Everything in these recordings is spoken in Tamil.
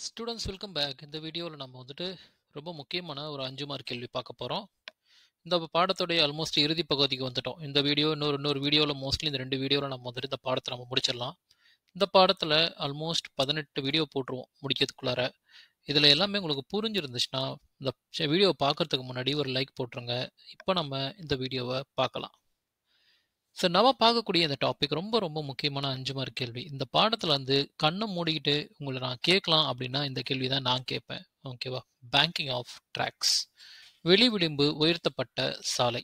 ஸ்டூடெண்ட்ஸ் வெல்கம் பேக் இந்த வீடியோவில் நம்ம வந்துட்டு ரொம்ப முக்கியமான ஒரு அஞ்சு மார்க் கேள்வி பார்க்க போகிறோம் இந்த பாடத்துடைய ஆல்மோஸ்ட் இறுதி பகுதிக்கு வந்துட்டோம் இந்த வீடியோ இன்னொரு இன்னொரு வீடியோவில் மோஸ்ட்லி இந்த ரெண்டு வீடியோவில் நம்ம வந்துட்டு இந்த பாடத்தை நம்ம முடிச்சிடலாம் இந்த பாடத்தில் ஆல்மோஸ்ட் பதினெட்டு வீடியோ போட்டுருவோம் முடிக்கிறதுக்குள்ளார இதில் எல்லாமே உங்களுக்கு புரிஞ்சிருந்துச்சுன்னா இந்த வீடியோ பார்க்கறதுக்கு முன்னாடி ஒரு லைக் போட்டுருங்க இப்போ நம்ம இந்த வீடியோவை பார்க்கலாம் ஸோ நம்ம பார்க்கக்கூடிய இந்த டாபிக் ரொம்ப ரொம்ப முக்கியமான அஞ்சு மார்க் கேள்வி இந்த பாடத்தில் வந்து கண்ணை மூடிக்கிட்டு உங்களை நான் கேட்கலாம் அப்படின்னா இந்த கேள்வி தான் நான் கேட்பேன் ஓகேவா பேங்கிங் ஆஃப் ட்ராக்ஸ் வெளி விளிம்பு உயர்த்தப்பட்ட சாலை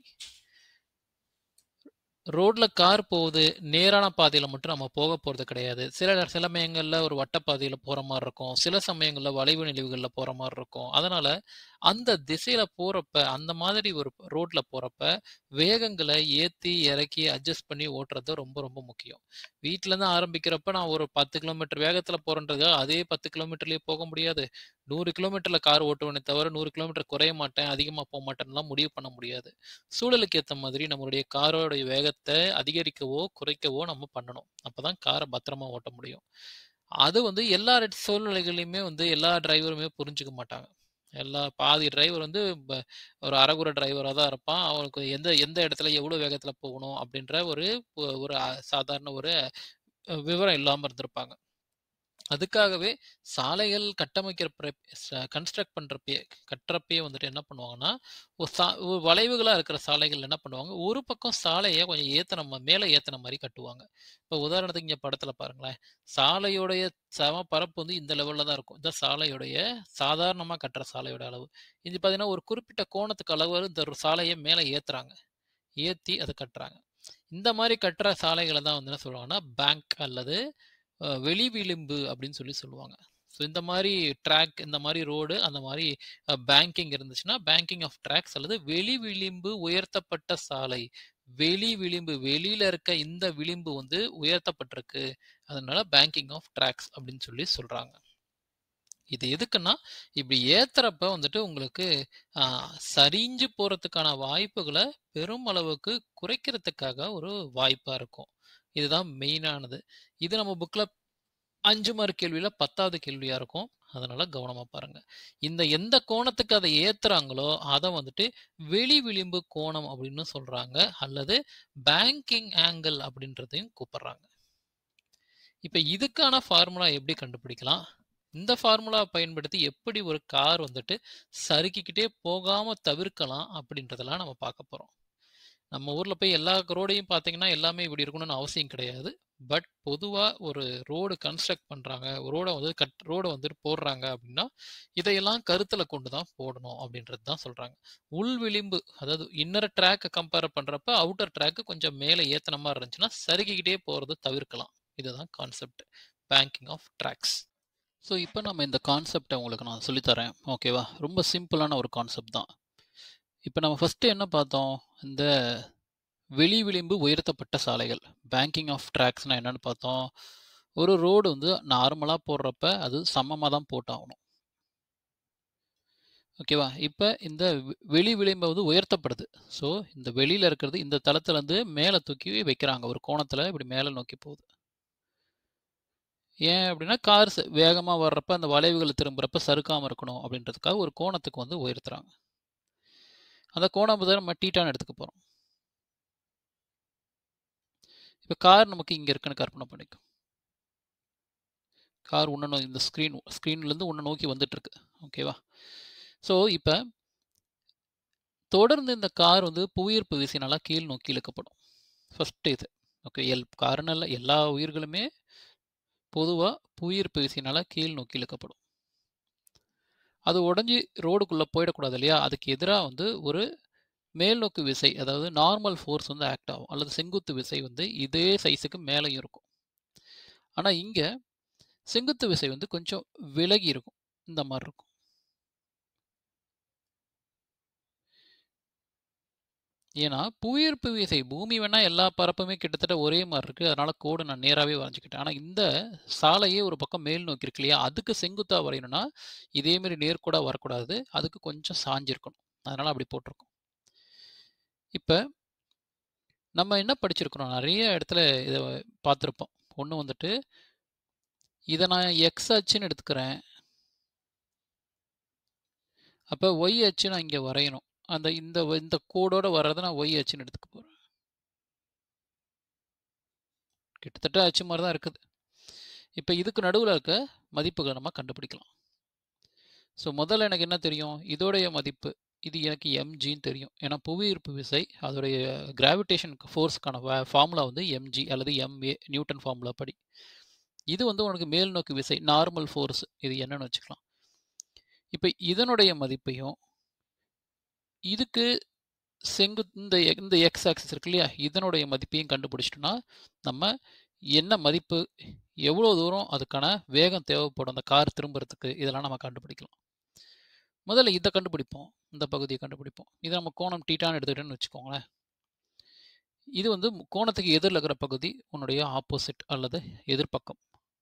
ரோட்ல கார் போகுது நேரான பாதையில மட்டும் நம்ம போக போறது கிடையாது சில சில சமயங்கள்ல ஒரு வட்ட பாதையில போற மாதிரி இருக்கும் சில சமயங்கள்ல வளைவு நெளிவுகள்ல போற மாதிரி இருக்கும் அதனால அந்த திசையில போறப்ப அந்த மாதிரி ஒரு ரோட்ல போறப்ப வேகங்களை ஏத்தி இறக்கி அட்ஜஸ்ட் பண்ணி ஓட்டுறது ரொம்ப ரொம்ப முக்கியம் வீட்டுல இருந்து ஆரம்பிக்கிறப்ப நான் ஒரு பத்து கிலோமீட்டர் வேகத்துல போறேன்றதுக்காக அதே பத்து கிலோமீட்டர்லயே போக முடியாது நூறு கிலோமீட்டர்ல கார் ஓட்டுவேனே தவிர நூறு கிலோமீட்டர் குறைய மாட்டேன் அதிகமா போக மாட்டேன்லாம் முடிவு பண்ண முடியாது சூழலுக்கு ஏற்ற மாதிரி நம்மளுடைய காரோடைய வேகத்தை அதிகரிக்கவோ குறைக்கவோ நம்ம பண்ணணும் அப்பதான் காரை பத்திரமா ஓட்ட முடியும் அது வந்து எல்லா சூழ்நிலைகளையுமே வந்து எல்லா டிரைவருமே புரிஞ்சுக்க மாட்டாங்க எல்லா பாதி டிரைவர் வந்து ஒரு அறகுற டிரைவராக தான் இருப்பான் அவனுக்கு எந்த எந்த இடத்துல எவ்வளோ வேகத்தில் போகணும் அப்படின்ற ஒரு ஒரு சாதாரண ஒரு விவரம் இல்லாமல் இருந்திருப்பாங்க அதுக்காகவே சாலைகள் கட்டமைக்கிற கன்ஸ்ட்ரக்ட் பண்ணுறப்பயே கட்டுறப்பயே வந்துட்டு என்ன பண்ணுவாங்கன்னா ஒரு சா ஒரு வளைவுகளாக இருக்கிற சாலைகள் என்ன பண்ணுவாங்க ஒரு பக்கம் சாலையை கொஞ்சம் ஏத்தன மேலே ஏத்தன மாதிரி கட்டுவாங்க இப்போ உதாரணத்துக்கு இங்கே படத்தில் பாருங்களேன் சாலையுடைய சம பரப்பு வந்து இந்த லெவலில் தான் இருக்கும் இந்த சாலையுடைய சாதாரணமாக கட்டுற சாலையோட அளவு இது பார்த்தீங்கன்னா ஒரு குறிப்பிட்ட கோணத்துக்கு அளவு இந்த சாலையை மேலே ஏற்றுறாங்க ஏற்றி அதை கட்டுறாங்க இந்த மாதிரி கட்டுற சாலைகளை தான் வந்து என்ன சொல்லுவாங்கன்னா பேங்க் அல்லது வெளி விளிம்பு அப்படின்னு சொல்லி சொல்லுவாங்க ஸோ இந்த மாதிரி ட்ராக் இந்த மாதிரி ரோடு அந்த மாதிரி பேங்கிங் இருந்துச்சுன்னா பேங்கிங் ஆஃப் ட்ராக்ஸ் அல்லது வெளி விளிம்பு உயர்த்தப்பட்ட சாலை வெளி விளிம்பு வெளியில இருக்க இந்த விளிம்பு வந்து உயர்த்தப்பட்டிருக்கு அதனால பேங்கிங் ஆஃப் ட்ராக்ஸ் அப்படின்னு சொல்லி சொல்றாங்க இது எதுக்குன்னா இப்படி ஏத்துறப்ப வந்துட்டு உங்களுக்கு சரிஞ்சு போறதுக்கான வாய்ப்புகளை பெரும் அளவுக்கு குறைக்கிறதுக்காக ஒரு வாய்ப்பா இருக்கும் இதுதான் மெயினானது இது நம்ம புக்ல அஞ்சு மார்க் கேள்வியில பத்தாவது கேள்வியா இருக்கும் அதனால கவனமா பாருங்க இந்த எந்த கோணத்துக்கு அதை ஏத்துறாங்களோ அதை வந்துட்டு வெளி விளிம்பு கோணம் அப்படின்னு சொல்றாங்க அல்லது பேங்கிங் ஆங்கிள் அப்படின்றதையும் கூப்பிடுறாங்க இப்ப இதுக்கான ஃபார்முலா எப்படி கண்டுபிடிக்கலாம் இந்த ஃபார்முலா பயன்படுத்தி எப்படி ஒரு கார் வந்துட்டு சறுக்கிக்கிட்டே போகாம தவிர்க்கலாம் அப்படின்றதெல்லாம் நம்ம பார்க்க போறோம் நம்ம ஊர்ல போய் எல்லா ரோடையும் பார்த்தீங்கன்னா எல்லாமே இப்படி இருக்கணும்னு அவசியம் கிடையாது பட் பொதுவாக ஒரு ரோடு கன்ஸ்ட்ரக்ட் பண்ணுறாங்க ரோடை வந்து கட் ரோடை வந்துட்டு போடுறாங்க அப்படின்னா இதையெல்லாம் கருத்தில் கொண்டு தான் போடணும் அப்படின்றது தான் சொல்கிறாங்க உள் விளிம்பு அதாவது இன்னர் ட்ராக்கை கம்பேர் பண்ணுறப்ப அவுட்டர் ட்ராக்கு கொஞ்சம் மேலே ஏற்றின மாதிரி இருந்துச்சுன்னா சருகிக்கிட்டே போகிறத தவிர்க்கலாம் இதுதான் concept banking of tracks so இப்போ நம்ம இந்த கான்செப்டை உங்களுக்கு நான் சொல்லித்தரேன் ஓகேவா ரொம்ப சிம்பிளான ஒரு கான்செப்ட் தான் இப்போ நம்ம ஃபஸ்ட்டு என்ன பார்த்தோம் இந்த வெளி விளிம்பு உயர்த்தப்பட்ட சாலைகள் பேங்கிங் ஆஃப் ட்ராக்ஸ்னால் என்னென்னு பார்த்தோம் ஒரு ரோடு வந்து நார்மலாக போடுறப்ப அது சமமாக தான் போட்டாகணும் ஓகேவா இப்போ இந்த வெளி விளிம்பை வந்து உயர்த்தப்படுது ஸோ இந்த வெளியில் இருக்கிறது இந்த தளத்துலேருந்து மேலே தூக்கி வைக்கிறாங்க ஒரு கோணத்தில் இப்படி மேலே நோக்கி போகுது ஏன் அப்படின்னா கார் வேகமாக வர்றப்ப அந்த வளைவுகளை திரும்புறப்ப சறுக்காமல் இருக்கணும் அப்படின்றதுக்காக ஒரு கோணத்துக்கு வந்து உயர்த்துறாங்க அந்த கோணம் தான் நம்ம டீட்டான்னு எடுத்துக்க போகிறோம் இப்போ கார் நமக்கு இங்கே இருக்குன்னு கற்பனை பண்ணிக்கும் கார் உன்ன நோக்கி இந்த ஸ்க்ரீன் ஸ்க்ரீன்லேருந்து உன்னை நோக்கி வந்துட்டு இருக்கு ஓகேவா ஸோ இப்போ தொடர்ந்து இந்த கார் வந்து புவியீர்ப்பு விசைனால கீழ் நோக்கி இழுக்கப்படும் ஃபஸ்ட்டு இது ஓகே எல் காரணம் எல்லா உயிர்களுமே பொதுவாக புவியீர்ப்பு விசைனால கீழ் நோக்கி இழுக்கப்படும் அது உடஞ்சி ரோடுக்குள்ளே போயிடக்கூடாது இல்லையா அதுக்கு எதிராக வந்து ஒரு மேல்நோக்கு விசை அதாவது நார்மல் ஃபோர்ஸ் வந்து ஆக்ட் ஆகும் அல்லது செங்குத்து விசை வந்து இதே சைஸுக்கு மேலேயும் இருக்கும் ஆனால் இங்கே செங்குத்து விசை வந்து கொஞ்சம் விலகி இருக்கும் இந்த மாதிரி இருக்கும் ஏன்னா புவியீர்ப்பு விசை பூமி வேணா எல்லா பரப்புமே கிட்டத்தட்ட ஒரே மாதிரி இருக்கு அதனால கோடு நான் நேராகவே வரைஞ்சிக்கிட்டேன் ஆனால் இந்த சாலையே ஒரு பக்கம் மேல் நோக்கி இருக்கு இல்லையா அதுக்கு செங்குத்தா வரையணும்னா இதே மாதிரி நேர்கூடா வரக்கூடாது அதுக்கு கொஞ்சம் சாஞ்சிருக்கணும் அதனால அப்படி போட்டிருக்கோம் இப்போ நம்ம என்ன படிச்சிருக்கிறோம் நிறைய இடத்துல இதை பார்த்துருப்போம் ஒன்று வந்துட்டு இதை நான் எக்ஸ் அச்சுன்னு எடுத்துக்கிறேன் அப்போ ஒய் அச்சு நான் இங்கே வரையணும் அந்த இந்த இந்த கோடோட வர்றதை நான் ஒய் அச்சுன்னு எடுத்துக்க போகிறேன் கிட்டத்தட்ட அச்சு மாதிரி தான் இருக்குது இப்போ இதுக்கு நடுவில் இருக்க மதிப்புகளை நம்ம கண்டுபிடிக்கலாம் ஸோ முதல்ல எனக்கு என்ன தெரியும் இதோடைய மதிப்பு இது எனக்கு எம்ஜின்னு தெரியும் ஏன்னா புவியீர்ப்பு விசை அதோடைய கிராவிடேஷன் ஃபோர்ஸ்க்கான ஃபார்முலா வந்து எம்ஜி அல்லது எம்ஏ நியூட்டன் ஃபார்முலா படி இது வந்து உனக்கு மேல் நோக்கு விசை நார்மல் ஃபோர்ஸ் இது என்னன்னு வச்சுக்கலாம் இப்போ இதனுடைய மதிப்பையும் இதுக்கு செங்கு இந்த இந்த எக்ஸ் ஆக்சிஸ் இருக்கு இல்லையா இதனுடைய மதிப்பையும் கண்டுபிடிச்சிட்டோம்னா நம்ம என்ன மதிப்பு எவ்வளோ தூரம் அதுக்கான வேகம் தேவைப்படும் அந்த கார் திரும்புறதுக்கு இதெல்லாம் நம்ம கண்டுபிடிக்கலாம் முதல்ல இதை கண்டுபிடிப்போம் இந்த பகுதியை கண்டுபிடிப்போம் இதை நம்ம கோணம் டீட்டான்னு எடுத்துக்கிட்டோன்னு வச்சுக்கோங்களேன் இது வந்து கோணத்துக்கு எதிரில் இருக்கிற பகுதி உன்னுடைய ஆப்போசிட் அல்லது எதிர்ப்பக்கம்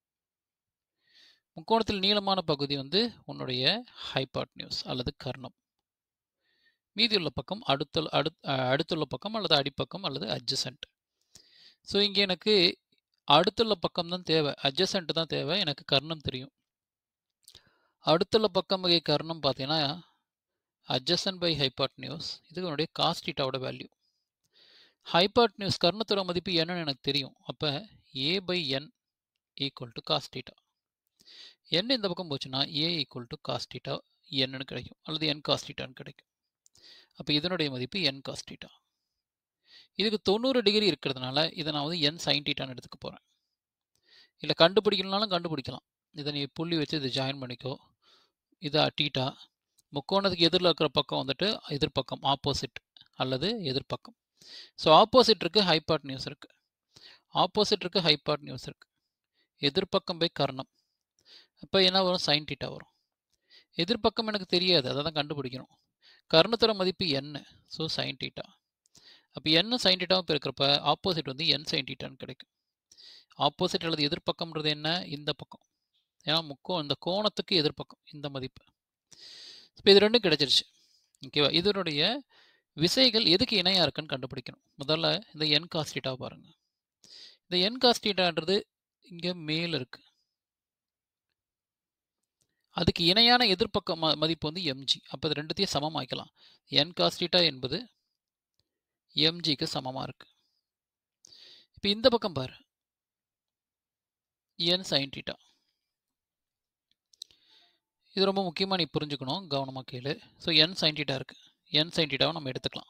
முக்கோணத்தில் நீளமான பகுதி வந்து உன்னுடைய ஹைபாட்னியூஸ் அல்லது கர்ணம் மீதியுள்ள பக்கம் அடுத்த அடு அடுத்துள்ள பக்கம் அல்லது அடிப்பக்கம் அல்லது அட்ஜசன்ட் ஸோ இங்கே எனக்கு அடுத்துள்ள பக்கம் தான் தேவை அட்ஜசன்ட் தான் தேவை எனக்கு கர்ணம் தெரியும் அடுத்துள்ள பக்கம் வகை கர்ணம் பார்த்தீங்கன்னா அட்ஜசன் பை ஹைபாட் நியூஸ் இது உன்னுடைய காஸ்டீட்டாவோட வேல்யூ ஹைபாட் நியூஸ் கர்ணத்தோட மதிப்பு என்னன்னு எனக்கு தெரியும் அப்போ A by N equal to cos theta N இந்த பக்கம் போச்சுன்னா ஏ ஈக்குவல் டு காஸ்டீட்டா என்னன்னு கிடைக்கும் அல்லது என் காஸ்டீட்டான்னு கிடைக்கும் அப்போ இதனுடைய மதிப்பு என் காஸ்டீட்டா இதுக்கு தொண்ணூறு டிகிரி இருக்கிறதுனால இதை நான் வந்து என் சைன் டீட்டான்னு எடுத்துக்க போகிறேன் இல்லை கண்டுபிடிக்கணும்னாலும் கண்டுபிடிக்கலாம் இதை நீ புள்ளி வச்சு இதை ஜாயின் பண்ணிக்கோ இது டீட்டா முக்கோணத்துக்கு எதிரில் இருக்கிற பக்கம் வந்துட்டு எதிர்ப்பக்கம் ஆப்போசிட் அல்லது எதிர்ப்பக்கம் ஸோ ஆப்போசிட் இருக்குது ஹைபாட் நியூஸ் இருக்குது ஆப்போசிட் இருக்குது ஹைபாட் நியூஸ் இருக்குது எதிர்ப்பக்கம் போய் கர்ணம் அப்போ என்ன வரும் சைன் டீட்டா வரும் எதிர்ப்பக்கம் எனக்கு தெரியாது அதை தான் கண்டுபிடிக்கணும் கர்ணத்தோட மதிப்பு என்ன ஸோ சைன் டீட்டா அப்போ என்ன சைன் டீட்டாவும் இருக்கிறப்ப ஆப்போசிட் வந்து என் சைன் டீட்டான்னு கிடைக்கும் ஆப்போசிட் அல்லது எதிர்ப்பக்கம்ன்றது என்ன இந்த பக்கம் ஏன்னா முக்கோ இந்த கோணத்துக்கு எதிர்ப்பக்கம் இந்த மதிப்பு இப்போ இது ரெண்டும் கிடைச்சிருச்சு ஓகேவா இதனுடைய விசைகள் எதுக்கு இணையாக இருக்குன்னு கண்டுபிடிக்கணும் முதல்ல இந்த என் காஸ்டீட்டா பாருங்க இந்த என் காஸ்டீட்டான்றது இங்கே மேல் இருக்கு அதுக்கு இணையான எதிர்ப்பக்க ம மதிப்பு வந்து எம்ஜி அப்போ இது ரெண்டுத்தையும் சமமாக்கலாம் என் காஸ்டீட்டா என்பது எம்ஜிக்கு சமமாக இருக்கு இப்போ இந்த பக்கம் பாரு என் சைன் டீட்டா இது ரொம்ப முக்கியமாக நீ புரிஞ்சுக்கணும் கவனமாக கேளு ஸோ என் சைன் டீட்டா இருக்குது என் சைன் டீட்டாவை நம்ம எடுத்துக்கலாம்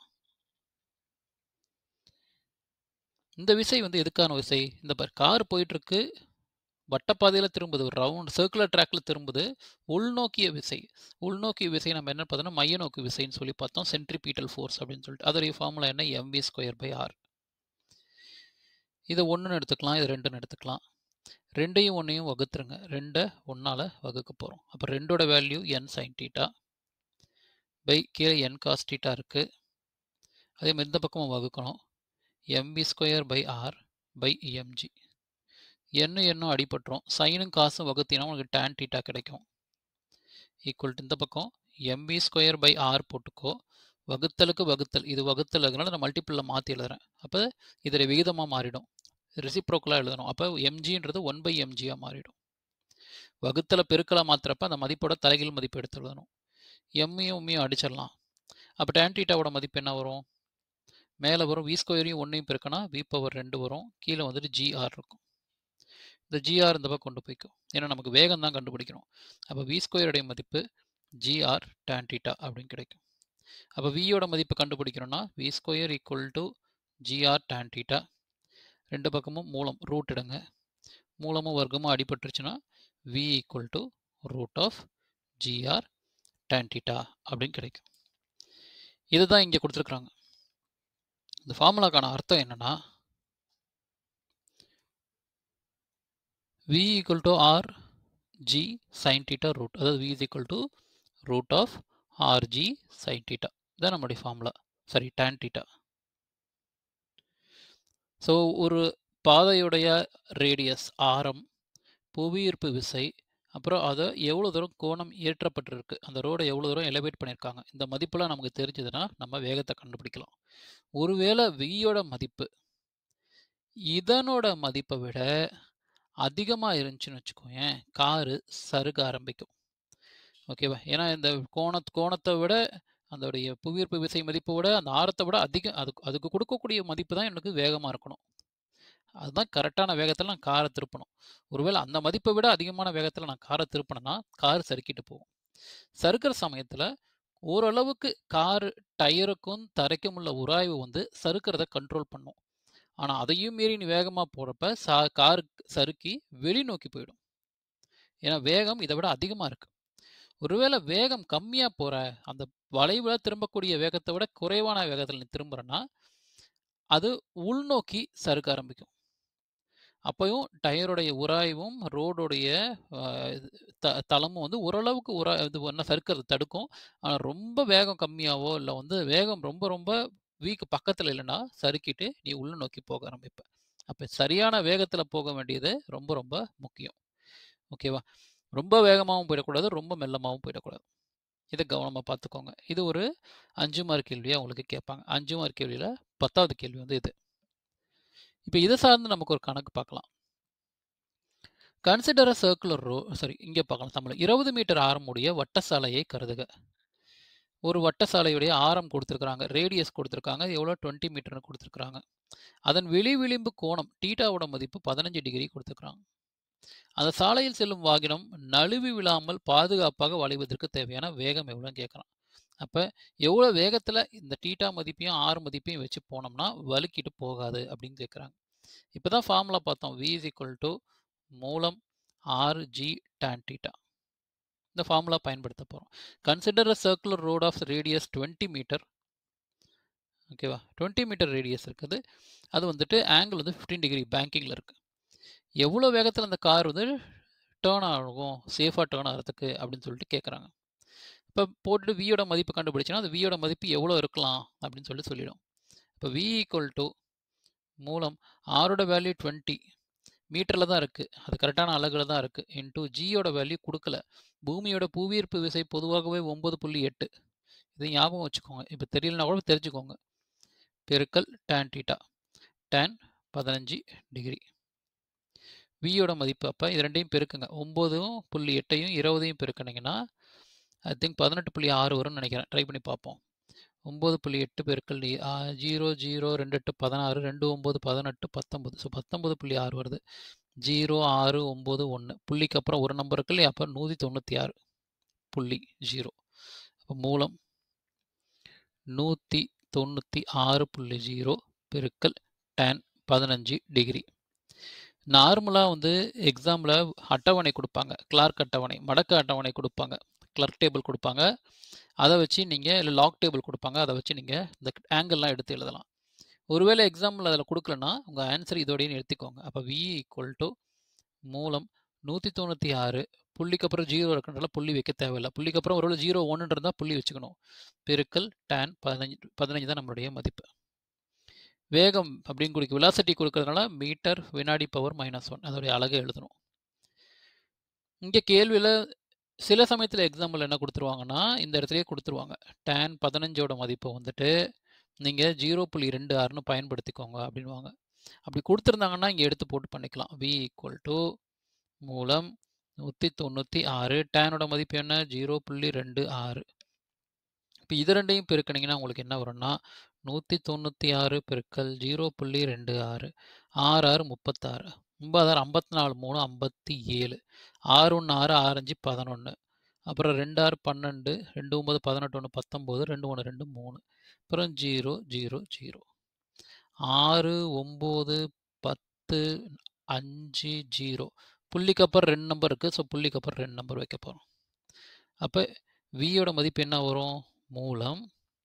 இந்த விசை வந்து எதுக்கான விசை இந்த பார் கார் போயிட்டுருக்கு வட்டப்பாதையில் திரும்புது ஒரு ரவுண்ட் சர்க்குலர் ட்ராக்ல திரும்புது உள்நோக்கிய விசை உள்நோக்கிய விசை நம்ம என்ன பார்த்தோம்னா மைய நோக்கு விசைன்னு சொல்லி பார்த்தோம் சென்ட்ரிபீட்டல் ஃபோர்ஸ் அப்படின்னு சொல்லிட்டு அதோடைய ஃபார்முலா என்ன எம்வி ஸ்கொயர் பை ஆர் இதை ஒன்றுன்னு எடுத்துக்கலாம் இது ரெண்டுன்னு எடுத்துக்கலாம் ரெண்டையும் ஒன்றையும் வகுத்துருங்க ரெண்டை ஒன்றால் வகுக்க போகிறோம் அப்போ ரெண்டோட value N sine theta by கீழே என் காஸ் டீட்டா இருக்குது அதே மாதிரி இந்த பக்கமும் வகுக்கணும் M V square by R by M G என்ன என்னும் அடிபட்டுரும் சைனும் காசும் வகுத்தினா உங்களுக்கு டேன் டீட்டா கிடைக்கும் ஈக்குவல் இந்த பக்கம் எம்பி ஸ்கொயர் பை ஆர் போட்டுக்கோ வகுத்தலுக்கு வகுத்தல் இது வகுத்தல் இருக்கிறனால நான் மல்டிப்பிளில் மாற்றி எழுதுறேன் அப்போ இதில் விகிதமாக மாறிடும் ரெசிப்ரோக்கலாக எழுதணும் அப்போ எம்ஜின்றது ஒன் பை எம்ஜியாக மாறிடும் வகுத்தலை பெருக்கலாக மாற்றுறப்ப அந்த மதிப்போட தலைகீழ் மதிப்பு எடுத்து எழுதணும் எம்மையும் உம்மையும் அடிச்சிடலாம் அப்போ டேன் டீட்டாவோட மதிப்பு என்ன வரும் மேலே வரும் வி ஸ்கொயரையும் ஒன்றையும் பெருக்கினா வி பவர் ரெண்டு வரும் கீழே வந்துட்டு ஜிஆர் இருக்கும் இந்த ஜிஆர் இந்த பக்கம் கொண்டு போய்க்கும் ஏன்னா நமக்கு வேகம் தான் கண்டுபிடிக்கணும் அப்போ வி ஸ்கொயருடைய மதிப்பு ஜிஆர் டேன் டீட்டா அப்படின்னு கிடைக்கும் அப்போ வியோட மதிப்பு கண்டுபிடிக்கணும்னா V square equal to G R tan theta ரெண்டு பக்கமும் மூலம் ரூட் எடுங்க மூலமும் வர்க்கமும் அடிபட்டுருச்சுன்னா V equal to root of G R tan theta அப்படின்னு கிடைக்கும் இதுதான் இங்கே கொடுத்துருக்குறாங்க இந்த ஃபார்முலாக்கான அர்த்தம் என்னன்னா v equal to r g sin theta root அதாவது v is equal to root of r g sin theta இதான் நம்முடைய formula sorry tan theta so ஒரு பாதையுடைய ரேடியஸ் ஆரம் புவியீர்ப்பு விசை அப்புறம் அதை எவ்வளோ தூரம் கோணம் ஏற்றப்பட்டிருக்கு அந்த ரோடை எவ்வளோ தூரம் எலவேட் பண்ணியிருக்காங்க இந்த மதிப்பெல்லாம் நமக்கு தெரிஞ்சதுன்னா நம்ம வேகத்தை கண்டுபிடிக்கலாம் ஒருவேளை வியோட மதிப்பு இதனோட மதிப்பை விட அதிகமாக இருந்துச்சுன்னு வச்சுக்கோயேன் காரு சருக ஆரம்பிக்கும் ஓகேவா? ஏன்னா இந்த கோணத் கோணத்த விட அதோடைய புவியீர்ப்பு விசை மதிப்ப விட அந்த ஆரத்த விட அதிகம் அதுக்கு அதுக்கு குடுக்கக்கூடிய மதிப்பு தான் எனக்கு வேகமா இருக்கணும். அதுதான் கரெக்டான வேகத்தில நான் கார திருப்பணும். ஒருவேள அந்த மதிப்ப விட அதிகமான வேகத்தில நான் கார திருப்புனேன்னா, கார் சறுக்கிட்டு போகும். சறுக்குற சமயத்தில ஓரளவுக்கு கார் டயருக்கும், தரைக்கும் உள்ள உராய்வு வந்து சறுக்குறத கண்ட்ரோல் பண்ணும். ஆனா, அதையும் மீறி நீ வேகமா போறப்ப சா கார் சறுக்கி வெளிநோக்கி போயிடும். ஏன்னா, வேகம் இத விட அதிகமா இருக்கு. ஒருவேள வேகம் கம்மியா போற, அந்த வளைவுல திரும்பக்கூடிய வேகத்த விட குறைவான வேகத்தில நீ திரும்புறன்னா, அது உள்நோக்கி சறுக்க ஆரம்பிக்கும். அப்பயும் டயருடைய உராய்வும், ரோடுடைய அ த தளமும் வந்து ஓரளவுக்கு உரா இது பண்ண சறுக்கிறத தடுக்கும். ஆனா, ரொம்ப வேகம் கம்மியாவோ, இல்ல வந்து வேகம் ரொம்ப ரொம்ப விக்கு பக்கத்தில இல்லன்னா, சறுக்கிட்டு நீ உள்ள நோக்கி போக ஆரம்பிப்ப. அப்ப சரியான வேகத்தில போக வேண்டியது ரொம்ப ரொம்ப முக்கியம். ஓகேவா? ரொம்ப வேகமாவும் போயிடக்கூடாது, ரொம்ப மெல்லமாவும் போயிடக்கூடாது. இத கவனமா பார்த்துக்கோங்க. இது ஒரு 5 மார்க் கேள்வியா உங்களுக்கு கேட்பாங்க. 5 மார்க் கேள்வியில 10வது கேள்வி வந்து இது. இப்ப இத சார்ந்து நமக்கு ஒரு கணக்கு பார்க்கலாம். Consider a circular road sorry இங்க பார்க்கலாம் தமிழ்ல. 20 மீட்டர் ஆரம் உடைய வட்ட சாலையை கருதுக. ஒரு வட்ட சாலையுடைய ஆரம் குடுத்திருக்காங்க. ரேடியஸ் குடுத்திருக்காங்க. எவ்வளோ 20 மீட்டர்ன்னு குடுத்திருக்காங்க. அதன் வெளி விளிம்பு கோணம் தீட்டாவோட மதிப்பு 15 டிகிரி குடுத்திருக்காங்க. அந்த சாலையில் செல்லும் வாகனம் நழுவி விழாமல் பாதுகாப்பாக வளைவதற்கு தேவையான வேகம் எவ்வளோன்னு கேட்குறான். அப்ப எவ்வளோ வேகத்தில இந்த தீட்டா மதிப்பையும், ஆர் மதிப்பையும் வச்சு போனோம்னா, வழுக்கிட்டு போகாது அப்படின்னு கேட்குறாங்க. இப்ப தான் ஃபார்முலா பார்த்தோம். V இஸ் ஈக்குவல் டூ மூலம் ஆர் ஜி டான் தீட்டா. இந்த ஃபார்முலா பயன்படுத்த போறோம். Consider a circular road of radius 20 metre. ஓகேவா? 20 மீட்டர் ரேடியஸ் இருக்குது. அது வந்துட்டு ஆங்கிள் வந்து 15 டிகிரி பேங்கிங்ல இருக்கு. எவ்வளோ வேகத்தில அந்த கார் வந்து டர்ன் ஆகும், சேஃபா டர்ன் ஆகுறதுக்கு அப்படின்னு சொல்லிட்டு கேட்குறாங்க. இப்ப போட்டுட்டு V யோட மதிப்பு கண்டுபிடிச்சோன்னா, அந்த V யோட மதிப்பு எவ்வளோ இருக்கலாம் அப்படின்னு சொல்லிட்டு சொல்லிடும். இப்ப V ஈக்குவல் டூ மூலம் ஆரோட வேல்யூ 20 மீட்டர்ல தான் இருக்கு. அது கரெக்டான அலகுல தான் இருக்கு. இன்டூ G யோட வேல்யூ குடுக்கல. பூமியோட புவியீர்ப்பு விசை பொதுவாகவே 9.8 இத ஞாபகம் வச்சுக்கோங்க. இப்ப தெரியலனா கூட தெரிஞ்சுக்கோங்க. பெருக்கல் tan theta. Tan 15 degree. V யோட மதிப்பு அப்ப இது 2யும் பெருக்குங்க. 9ம் புள்ளி 8யும் 20யும் பெருக்குனீங்கன்னா, ஐ திங்க் 18.6 வரும்னு நெனைக்கிறேன். ட்ரை பண்ணி பார்ப்போம். 9.8 பெருக்கல் இ ஆ 0, 0, 2, 8, 16, 2, 9, 18, 19. ஸோ 19.6 வருது. 0, 6, 9, 1 புள்ளிக்கு அப்புறம் ஒரு நம்பர் இருக்கு இல்லையா? அப்ப 196 புள்ளி 0. அப்ப மூலம் 196.0 பெருக்கல் டான் 15 டிகிரி. நார்மலா வந்து எக்ஸாம்ல அட்டவணை குடுப்பாங்க. கிளார்க் அட்டவணை, மடக்க அட்டவணை குடுப்பாங்க. கிளர்க் டேபிள் குடுப்பாங்க. அத வச்சு நீங்க இல்ல லாக் டேபிள் குடுப்பாங்க. அத வச்சு நீங்க இந்த ஆங்கிள்லாம் எடுத்து எழுதலாம். ஒருவேளை எக்ஸாம்ல அதில குடுக்கலன்னா, உங்க ஆன்ஸர் இதோடயே நிறுத்திக்கோங்க. அப்ப V ஈக்குவல் டூ மூலம் 196 புள்ளிக்கு அப்புறம் 0 இருக்கிறனால புள்ளி வைக்க தேவையில்ல. புள்ளிக்கு அப்புறம் ஒருவேள 0, 1ன்னு இருந்தா புள்ளி வச்சுக்கணும். பெருக்கல் டான் 15 15 தான் நம்மளுடைய மதிப்பு. வேகம் அப்படின்னு குடுக்க வெலாசிட்டி குடுக்கிறதுனால மீட்டர் வினாடி பவர் -1 அதோடைய அலக எழுதணும். இங்க கேள்வியில சில சமயத்தில எக்ஸாம்பிள் என்ன குடுத்துருவாங்கன்னா, இந்த இடத்திலேயே குடுத்துருவாங்க. டான் 15ஓட மதிப்ப வந்துட்டு நீங்க 0.26ன்னு பயன்படுத்திக்கோங்க அப்படின்னுவாங்க. அப்படி குடுத்திருந்தாங்கன்னா, இங்க எடுத்து போட்டு பண்ணிக்கலாம். V ஈக்குவல் டூ மூலம் 196 டானோட மதிப்பு என்ன? 0.26 இப்ப இது 2யும் பெருக்குனீங்கன்னா, உங்களுக்கு என்ன வரும்னா, 196 பெருக்கல் 0.26 6 6 36 9 54 3 57 6 1 6 6 5 11 அப்புறம் 2 6 12 2 9 18 1 19 2 1 2 3 அப்புறம் 0 0 0 6 9 10 5 0 புள்ளிக்கு அப்புறம் 2 நம்பர் இருக்கு. ஸோ புள்ளிக்கு அப்புறம் 2 நம்பர் வைக்க போறோம். அப்ப V யோட மதிப்பு என்ன வரும்? மூலம்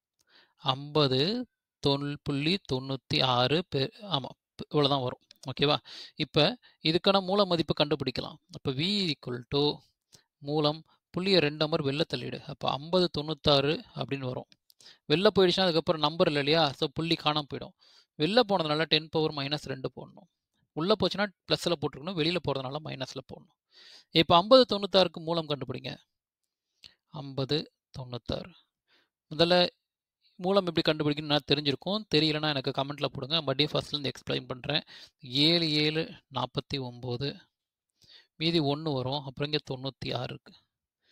50 தொல் புள்ளி 96 பெ ஆமா இவ்வளோதான் வரும். ஓகேவா? இப்ப இதுக்கான மூல மதிப்பு கண்டுபிடிக்கலாம். அப்ப V ஈக்குவல் டூ மூலம் புள்ளிய 2 நம்பர் வெளில தள்ளிடு. அப்ப 50 96 அப்படின்னு வரும். வெளில போயிடுச்சுன்னா, அதுக்கப்புறம் நம்பர் இல்ல இல்லையா? ஸோ புள்ளி காணாம போயிடும். வெளில போனதுனால 10 பவர் -2 போடணும். உள்ள போச்சுன்னா பிளஸ்ல போட்டுருக்கணும். வெளியில போறதுனால மைனஸ்ல போடணும். இப்ப 50 96க்கு மூலம் கண்டுபிடிங்க. 50 96 முதல்ல மூலம் எப்படி கண்டுபிடிக்கணும்னு நான் தெரிஞ்சிருக்கும். தெரியலன்னா எனக்கு கமெண்ட்ல போடுங்க. மறுபடியும் ஃபர்ஸ்ட்லேருந்து எக்ஸ்பிளைன் பண்றேன். 7 7 49 மீதி 1 வரும். அப்புறம் இங்க 96 இருக்கு.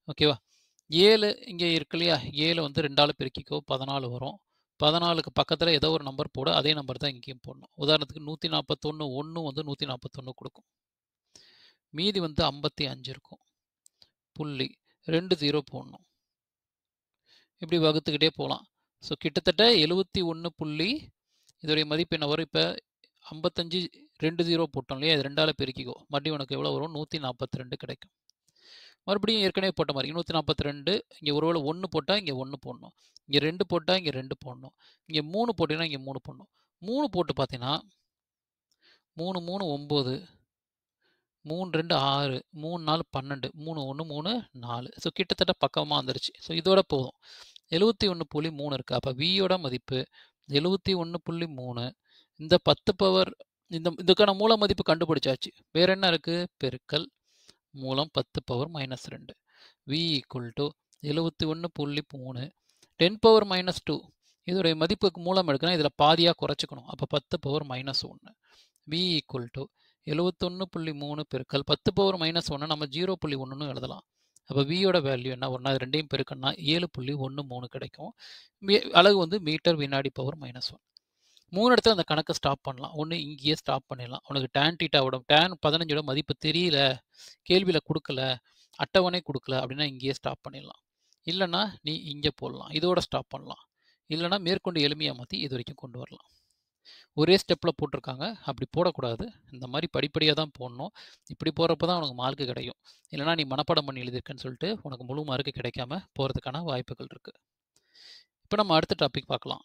ஓகேவா ஏழு இங்கே இருக்கு இல்லையா ஏழு வந்து ரெண்டால் பெருக்கிக்கோ பதினாலு வரும் பதினாலுக்கு பக்கத்தில் ஏதோ ஒரு நம்பர் போடு அதே நம்பர் தான் இங்கேயும் போடணும் உதாரணத்துக்கு நூற்றி நாற்பத்தொன்று ஒன்று வந்து நூற்றி நாற்பத்தொன்று கொடுக்கும் மீதி வந்து ஐம்பத்தி அஞ்சு இருக்கும் புள்ளி ரெண்டு ஜீரோ போடணும் இப்படி வகுத்துக்கிட்டே போகலாம் ஸோ கிட்டத்தட்ட எழுபத்தி ஒன்று புள்ளி இதோடைய மதிப்பு என்ன வரும் இப்போ ஐம்பத்தஞ்சு ரெண்டு ஜீரோ போட்டோம் இல்லையா இது ரெண்டால் பெருக்கிக்கோ மறுபடியும் உனக்கு எவ்வளோ வரும் நூற்றி நாற்பத்தி ரெண்டு கிடைக்கும் மறுபடியும் ஏற்கனவே போட்ட மாதிரி நூற்றி நாற்பத்தி ரெண்டு இங்கே ஒருவேளை ஒன்று போட்டால் இங்கே ஒன்று போடணும் இங்கே ரெண்டு போட்டால் இங்கே ரெண்டு போடணும் இங்கே மூணு போட்டிங்கன்னா இங்கே மூணு போடணும் மூணு போட்டு பார்த்தீங்கன்னா மூணு மூணு ஒம்பது மூணு ரெண்டு ஆறு மூணு நாலு பன்னெண்டு மூணு ஒன்று மூணு நாலு ஸோ கிட்டத்தட்ட பக்கமாக வந்துருச்சு ஸோ இதோட போதும் எழுபத்தி ஒன்று புள்ளி மூணு இருக்குது அப்போ வியோட மதிப்பு எழுபத்தி ஒன்று புள்ளி மூணு இந்த பத்து பவர் இந்த இதுக்கான மூல மதிப்பு கண்டுபிடிச்சாச்சு வேற என்ன இருக்குது பெருக்கல் மூலம் பத்து பவர் மைனஸ் ரெண்டு வி ஈக்குவல் டு எழுபத்தி ஒன்று புள்ளி மூணு டென் பவர் மைனஸ் டூ இதோடைய மதிப்புக்கு மூலம் எடுக்கணும் இதில் பாதியாக குறைச்சிக்கணும் அப்போ பத்து பவர் மைனஸ் ஒன்று வி ஈக்குவல் டு எழுபத்தொன்று புள்ளி மூணு பெருக்கல் பத்து பவர் மைனஸ் ஒன்று நம்ம ஜீரோ புள்ளி ஒன்றுன்னு எழுதலாம் அப்போ வியோட வேல்யூ என்ன ஒன்றா அது ரெண்டையும் பெருக்கன்னா ஏழு புள்ளி ஒன்று மூணு கிடைக்கும் அழகு வந்து மீட்டர் வினாடி பவர் மைனஸ் ஒன் மூணு இடத்துல அந்த கணக்கை ஸ்டாப் பண்ணலாம் ஒன்று இங்கேயே ஸ்டாப் பண்ணிடலாம் உனக்கு டேன் டீட்டாவோட டேன் பதினஞ்சோட மதிப்பு தெரியல கேள்வியில் கொடுக்கல அட்டவணை கொடுக்கல அப்படின்னா இங்கேயே ஸ்டாப் பண்ணிடலாம் இல்லைன்னா நீ இங்கே போடலாம் இதோட ஸ்டாப் பண்ணலாம் இல்லைனா மேற்கொண்டு எளிமையாக மாற்றி இது வரைக்கும் கொண்டு வரலாம் ஒரே ஸ்டெப்பில் போட்டிருக்காங்க அப்படி போடக்கூடாது இந்த மாதிரி படிப்படியாக தான் போடணும் இப்படி போகிறப்ப தான் உனக்கு மார்க்கு கிடைக்கும் இல்லைனா நீ மனப்பாடம் பண்ணி எழுதியிருக்கேன்னு சொல்லிட்டு உனக்கு முழு மார்க்கு கிடைக்காம போகிறதுக்கான வாய்ப்புகள் இருக்குது இப்போ நம்ம அடுத்த டாபிக் பார்க்கலாம்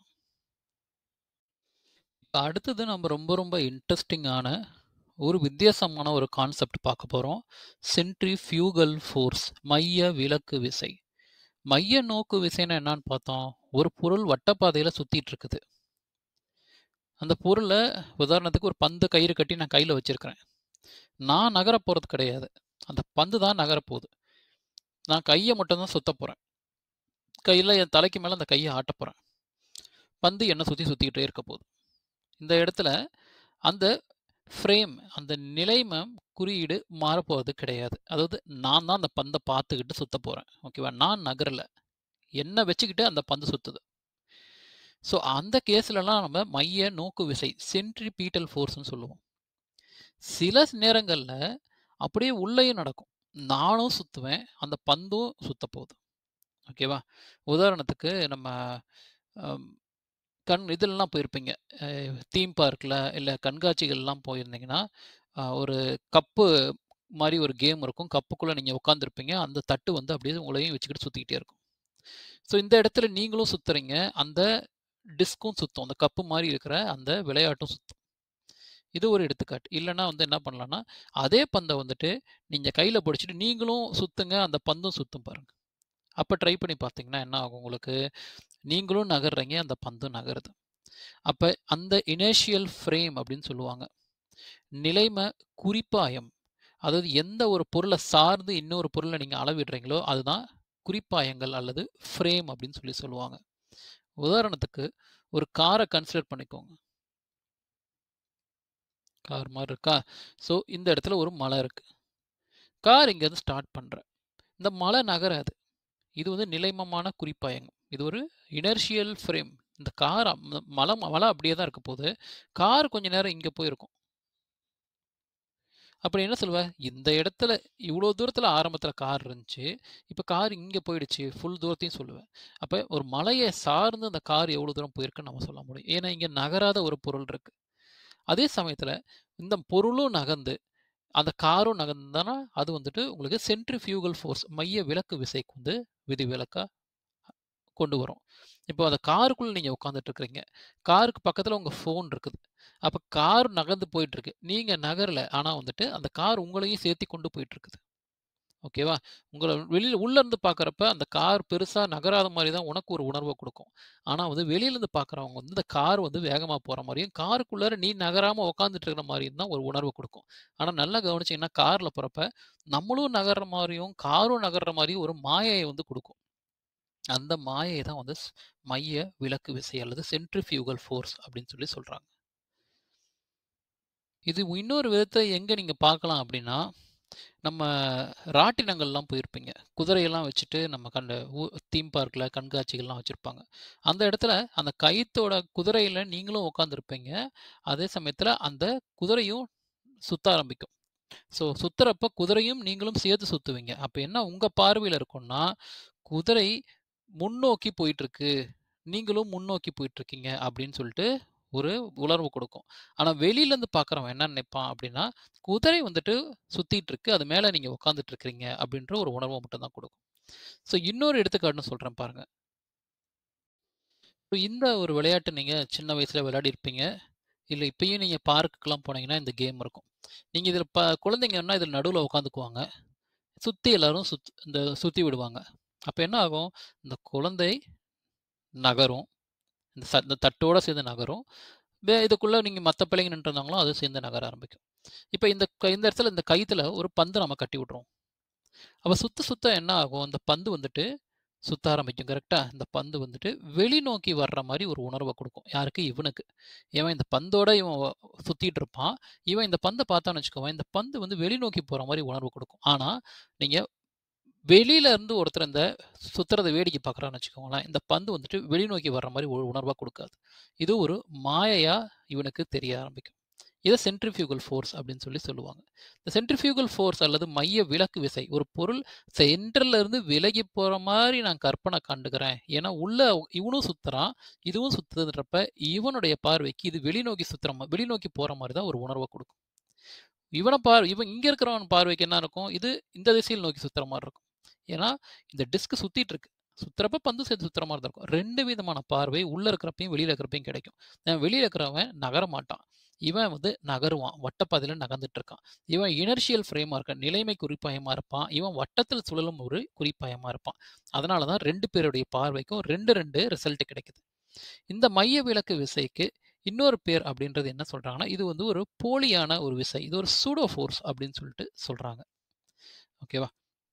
இப்போ அடுத்தது நம்ம ரொம்ப ரொம்ப இன்ட்ரெஸ்டிங்கான ஒரு வித்தியாசமான ஒரு கான்செப்ட் பார்க்க போகிறோம் சென்ட்ரி ஃபியூகல் ஃபோர்ஸ் மைய விலக்கு விசை மைய நோக்கு விசைன்னா என்னன்னு பார்த்தோம் ஒரு பொருள் வட்டப்பாதையில் சுற்றிட்டு இருக்குது அந்த பொருளை உதாரணத்துக்கு ஒரு பந்து கயிறு கட்டி நான் கையில் வச்சுருக்கிறேன் நான் நகர போகிறது கிடையாது அந்த பந்து தான் நகரப்போகுது நான் கையை மட்டும்தான் சுத்த போகிறேன் கையில் என் தலைக்கு மேலே அந்த கையை ஆட்ட போகிறேன் பந்து என்னை சுற்றி சுற்றிக்கிட்டே இருக்க போகுது இந்த இடத்துல அந்த ஃப்ரேம் அந்த நிலைமை குறியீடு மாறப்போவது கிடையாது அதாவது நான் தான் அந்த பந்தை பார்த்துக்கிட்டு சுத்த போகிறேன் ஓகேவா நான் நகரலை என்னை வச்சுக்கிட்டு அந்த பந்து சுற்றுது ஸோ அந்த கேஸ்லலாம் நம்ம மைய நோக்கு விசை சென்ட்ரிபீட்டல் ஃபோர்ஸ்னு சொல்லுவோம் சில நேரங்களில் அப்படியே உள்ளேயும் நடக்கும் நானும் சுற்றுவேன் அந்த பந்தும் சுத்த போகுது ஓகேவா உதாரணத்துக்கு நம்ம கண் இதெல்லாம் போயிருப்பீங்க தீம் பார்க்கில் இல்லை கண்காட்சிகள்லாம் போயிருந்தீங்கன்னா ஒரு கப்பு மாதிரி ஒரு கேம் இருக்கும் கப்புக்குள்ளே நீங்கள் உட்காந்துருப்பீங்க அந்த தட்டு வந்து அப்படியே உங்களையும் வச்சுக்கிட்டு சுற்றிக்கிட்டே இருக்கும் ஸோ இந்த இடத்துல நீங்களும் சுற்றுறீங்க அந்த டிஸ்க்கும் சுற்றும் அந்த கப்பு மாதிரி இருக்கிற அந்த விளையாட்டும் சுற்றும் இது ஒரு எடுத்துக்காட்டு இல்லைன்னா வந்து என்ன பண்ணலான்னா அதே பந்தை வந்துட்டு நீங்கள் கையில் பிடிச்சிட்டு நீங்களும் சுற்றுங்க அந்த பந்தும் சுற்றும் பாருங்கள் அப்போ ட்ரை பண்ணி பார்த்தீங்கன்னா என்ன ஆகும் உங்களுக்கு நீங்களும் நகர்றீங்க அந்த பந்தும் நகருது அப்போ அந்த இனேஷியல் ஃப்ரேம் அப்படின்னு சொல்லுவாங்க நிலைமை குறிப்பாயம் அதாவது எந்த ஒரு பொருளை சார்ந்து இன்னொரு பொருளை நீங்கள் அளவிடுறீங்களோ அதுதான் குறிப்பாயங்கள் அல்லது ஃப்ரேம் அப்படின்னு சொல்லி சொல்லுவாங்க உதாரணத்துக்கு ஒரு காரை கன்சிடர் பண்ணிக்கோங்க கார் மாதிரி இருக்கா ஸோ இந்த இடத்துல ஒரு மலை இருக்கு கார் இங்கேருந்து ஸ்டார்ட் பண்ணுறேன் இந்த மலை நகராது இது வந்து நிலைமமான குறிப்பாயங்கம் இது ஒரு இனர்ஷியல் ஃப்ரேம் இந்த கார் மலை மலை அப்படியே தான் இருக்க போது கார் கொஞ்ச நேரம் இங்கே போயிருக்கும் அப்படி என்ன சொல்லுவேன் இந்த இடத்துல இவ்வளோ தூரத்தில் ஆரம்பத்தில் கார் இருந்துச்சு இப்போ கார் இங்கே போயிடுச்சு ஃபுல் தூரத்தையும் சொல்லுவேன் அப்போ ஒரு மலையை சார்ந்து அந்த கார் எவ்வளோ தூரம் போயிருக்குன்னு நம்ம சொல்ல முடியும் ஏன்னா இங்கே நகராத ஒரு பொருள் இருக்குது அதே சமயத்தில் இந்த பொருளும் நகர்ந்து அந்த காரும் நகர்ந்தானா அது வந்துட்டு உங்களுக்கு சென்ட்ரிஃபியூகல் ஃபோர்ஸ் மைய விலக்கு விசைக்கு வந்து விதி விலக்கா கொண்டு வரும் இப்போ அந்த காருக்குள்ளே நீங்கள் உட்காந்துட்டு இருக்கிறீங்க காருக்கு பக்கத்தில் உங்கள் ஃபோன் இருக்குது அப்போ கார் நகர்ந்து போயிட்டு இருக்கு நீங்கள் நகரல ஆனால் வந்துட்டு அந்த கார் உங்களையும் சேர்த்தி கொண்டு போயிட்டு இருக்குது ஓகேவா உங்களை வெளியில் உள்ளேருந்து பார்க்குறப்ப அந்த கார் பெருசாக நகராத மாதிரி தான் உனக்கு ஒரு உணர்வை கொடுக்கும் ஆனால் வந்து வெளியிலேருந்து பார்க்குறவங்க வந்து இந்த கார் வந்து வேகமாக போகிற மாதிரியும் காருக்குள்ளார நீ நகராமல் உட்காந்துட்டு இருக்கிற மாதிரியும் தான் ஒரு உணர்வை கொடுக்கும் ஆனால் நல்லா கவனிச்சிங்கன்னா காரில் போகிறப்ப நம்மளும் நகர்ற மாதிரியும் காரும் நகர்ற மாதிரியும் ஒரு மாயையை வந்து கொடுக்கும் அந்த மாயை தான் வந்து மைய விலக்கு விசை அல்லது சென்ட்ரிஃபியூகல் ஃபோர்ஸ் அப்படின்னு சொல்லி சொல்கிறாங்க இது இன்னொரு விதத்தை எங்கே நீங்கள் பார்க்கலாம் அப்படின்னா நம்ம ராட்டினங்கள்லாம் போயிருப்பீங்க. குதிரையெல்லாம் வச்சுட்டு நம்ம கண்ட ஊ தீம் பார்க்ல கண்காட்சிகள்லாம் வச்சிருப்பாங்க. அந்த இடத்துல அந்த கயித்தோட குதிரையில நீங்களும் உட்காந்துருப்பீங்க. அதே சமயத்துல அந்த குதிரையும் சுத்த ஆரம்பிக்கும். ஸோ சுத்துறப்ப குதிரையும் நீங்களும் சேர்த்து சுத்துவீங்க. அப்ப என்ன உங்க பார்வையில இருக்கும்னா, குதிரை முன்னோக்கி போயிட்டுருக்கு. நீங்களும் முன்னோக்கி போயிட்டுருக்கீங்க அப்படின்னு சொல்லிட்டு ஒரு உணர்வு கொடுக்கும். ஆனா வெளியிலேருந்து பார்க்குறவன் என்ன நினைப்பான் அப்படின்னா, குதிரை வந்துட்டு சுத்திட்டு இருக்கு. அது மேல நீங்க உட்காந்துட்டு இருக்கிறீங்க அப்படின்ற ஒரு உணர்வ மட்டும் தான் கொடுக்கும். ஸோ இன்னொரு எடுத்துக்காட்டுன்னு சொல்றேன் பாருங்க. இப்ப இந்த ஒரு விளையாட்டு நீங்க சின்ன வயசுல விளையாடியிருப்பீங்க. இல்ல இப்பயும் நீங்க பார்க்குக்குலாம் போனீங்கன்னா இந்த கேம் இருக்கும். நீங்க இதில ப குழந்தைங்கன்னா இதில நடுவுல உட்காந்துக்குவாங்க. சுத்தி எல்லாரும் சுத் இந்த சுத்தி விடுவாங்க. அப்ப என்ன ஆகும்? இந்த குழந்தை நகரும். இந்த ச இந்த தட்டோட சேர்ந்து நகரும். வே இதுக்குள்ள நீங்க மத்த பிள்ளைங்க நின்னுட்டுருந்தாங்களோ, அதுவும் சேர்ந்து நகர ஆரம்பிக்கும். இப்ப இந்த க இந்த இடத்துல இந்த கயித்துல ஒரு பந்த நம்ம கட்டி விட்ருவோம். அப்ப சுத்த சுத்த என்ன ஆகும்? இந்த பந்து வந்துட்டு சுத்த ஆரம்பிக்கும். கரெக்ட்டா? இந்த பந்து வந்துட்டு வெளிநோக்கி வர்ற மாரி ஒரு உணர்வ குடுக்கும். யாருக்கு? இவனுக்கு. இவன் இந்த பந்தோட இவன் வ சுத்திட்டு இருப்பான். இவன் இந்த பந்த பார்த்தான்னு வச்சுக்கோவேன், இந்த பந்து வந்து வெளிநோக்கி போற மாரி உணர்வு குடுக்கும். ஆனா, நீங்க வெளியில இருந்து ஒருத்தர் இந்த சுத்துறத வேடிக்கை பார்க்குறான்னு வச்சுக்கோங்களேன், இந்த பந்து வந்துட்டு வெளிநோக்கி வர்ற மாரி ஒரு உணர்வா குடுக்காது. இது ஒரு மாயையா இவனுக்கு தெரிய ஆரம்பிக்கும். இத சென்ட்ரிஃபியூகல் ஃபோர்ஸ் அப்படின்னு சொல்லி சொல்லுவாங்க. இந்த சென்ட்ரிஃபியூகல் ஃபோர்ஸ் அல்லது மைய விலக்கு விசை. ஒரு பொருள் சென்டர்ல இருந்து விலகி போற மாரி நான் கற்பனை கண்டுக்கிறேன். ஏன்னா, உள்ள இவனும் சுத்துறான், இதுவும் சுத்துதுன்றப்ப இவனுடைய பார்வைக்கு இது வெளிநோக்கி சுத்துற மா வெளிநோக்கி போற மாரி தான் ஒரு உணர்வ குடுக்கும். இவன பார் இவன் இங்க இருக்கிறவன் பார்வைக்கு என்ன இருக்கும்? இது இந்த திசையில் நோக்கி சுத்துற மாரி இருக்கும். ஏன்னா, இந்த டிஸ்க் சுத்திட்டு இருக்கு. சுத்துறப்ப பந்தும் சேர்த்து சுத்துற மாரி தான் இருக்கும். 2 விதமான பார்வை உள்ள இருக்கிறப்பயும், வெளியில இருக்கிறப்பயும் கிடைக்கும். அ வெளியில இருக்கிறவன் நகர மாட்டான். இவன் வந்து நகருவான். வட்டப்பாதையில நகர்ந்துட்டு இருக்கான். இவன் இனர்ஷியல் ஃப்ரேமா இருக்கான். நிலைமை குறிப்பாயமா இருப்பான். இவன் வட்டத்தில் சுழலும் ஒரு குறிப்பாயமா இருப்பான். அதனால தான் 2 பேருடைய பார்வைக்கும் 2, 2 ரிசல்ட் கிடைக்குது. இந்த மைய விலக்கு விசைக்கு இன்னொரு பேர் அப்படின்றது என்ன சொல்றாங்கன்னா, இது வந்து ஒரு போலியான ஒரு விசை. இது ஒரு சூடோ ஃபோர்ஸ் அப்படின்னு சொல்லிட்டு சொல்றாங்க. ஓகேவா?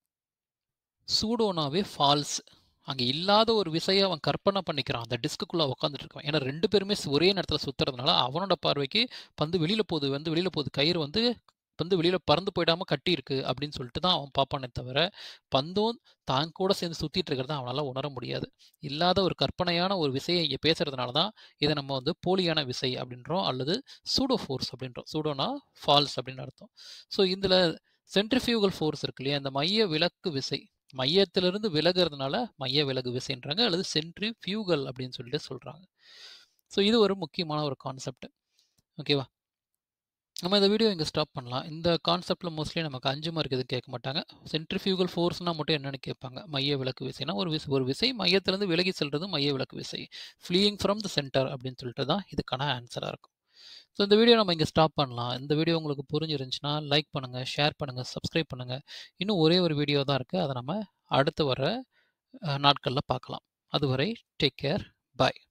சூடோனாவே ஃபால்ஸ். அங்க இல்லாத ஒரு விசைய அவன் கற்பனை பண்ணிக்கிறான். அந்த டிஸ்க்குக்குள்ள உட்காந்துட்டு இருக்கான். ஏன்னா 2 பேருமே ஸ் ஒரே நேரத்தில சுத்துறதுனால, அவனோட பார்வைக்கு பந்து வெளியில போது வந்து வெளியில போது. கயிறு வந்து பந்து வெளியில பறந்து போயிடாம கட்டியிருக்கு அப்படின்னு சொல்லிட்டு தான் அவன் பார்ப்பானே தவிர, பந்தும் தான் கூட சேர்ந்து சுத்திட்டு இருக்கிறத அவனால உணர முடியாது. இல்லாத ஒரு கற்பனையான ஒரு விசைய இங்க பேசுறதுனால தான், இத நம்ம வந்து போலியான விசை அப்படின்றோம். அல்லது சூடோ ஃபோர்ஸ் அப்படின்றோம். சூடோனா ஃபால்ஸ் அப்படின்னு அர்த்தம். ஸோ இதுல சென்ட்ரிஃபியூகல் ஃபோர்ஸ் இருக்கு இல்லையா? இந்த மைய விலக்கு விசை. மையத்திலிருந்து விலகுறதுனால மைய விலகு விசைன்றாங்க. அல்லது சென்ட்ரிஃபியூகல் அப்படின்னு சொல்லிட்டு சொல்றாங்க. ஸோ இது ஒரு முக்கியமான ஒரு கான்செப்ட். ஓகேவா? நம்ம இந்த வீடியோ இங்க ஸ்டாப் பண்ணலாம். இந்த கான்செப்ட்ல மோஸ்ட்லி நமக்கு 5 மார்க் எதுவும் கேட்க மாட்டாங்க. சென்ட்ரிஃபியூகல் ஃபோர்ஸ்னா மட்டும் என்னன்னு கேட்பாங்க. மைய விலக்கு விசைனா ஒரு விசை ஒரு விசை மையத்திலிருந்து விலகி செல்றது மைய விலக்கு விசை. ஃப்ளீயிங் ஃப்ரம் த சென்டர் அப்படின்னு சொல்லிட்டு தான் இதுக்கான ஆன்ஸரா இருக்கும். ஸோ இந்த வீடியோ நம்ம இங்க ஸ்டாப் பண்ணலாம். இந்த வீடியோ உங்களுக்கு புரிஞ்சிருந்துச்சுன்னா, லைக் பண்ணுங்க, ஷேர் பண்ணுங்க, சப்ஸ்கிரைப் பண்ணுங்க. இன்னும் ஒரே ஒரு வீடியோ தான் இருக்கு. அத நம்ம அடுத்து வர அ நாட்கள்ல பார்க்கலாம். அதுவரை டேக் கேர். பாய்.